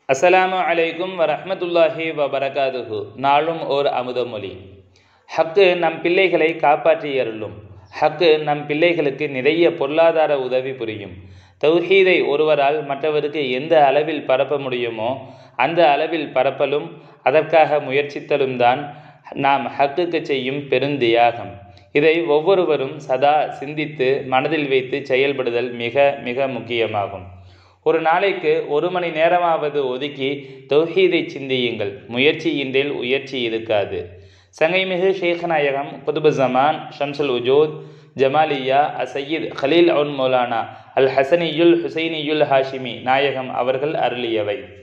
அஸ்ஸலாமு அலைக்கும் வரஹ்மத்துல்லாஹி வபரகாதுஹு நாளும் ஓர் அமுதமொழி ஹக்கு நம் பிள்ளைகளை காப்பாற்றி அருளும் ஹக்கு நம் பிள்ளைகளுக்கு நிறைய பொருளாதார உதவி புரியும் தௌஹீதை ஒருவரால் மற்றவருக்கு எந்த அளவில் பரப்ப முடியுமோ அந்த அளவில் பரப்பலும் அதற்காக முயற்சித்தலும் தான் நாம் ஹக்குக்கு செய்யும் பெருந்தியாகம் இதை ஒவ்வொருவரும் சதா சிந்தித்து மனதில் வைத்து செயல்படுதல் மிக மிக முக்கியமாகும் ஒரு நாளைக்கு ஒரு மணி நேரமாவது ஒதுக்கி தௌஹீதை சிந்தியுங்கள் முயற்சியின்றில் உயர்ச்சி இருக்காது சங்கைமிகு ஷேக் நாயகம் குதுபு ஜமான் ஷம்சுல் உஜூத் ஜமாலியா அசையீத் ஹலீல் அவுன் மௌலானா அல் ஹசனியுல் ஹுசைனியுல் ஹாஷிமி நாயகம் அவர்கள் அருளியவை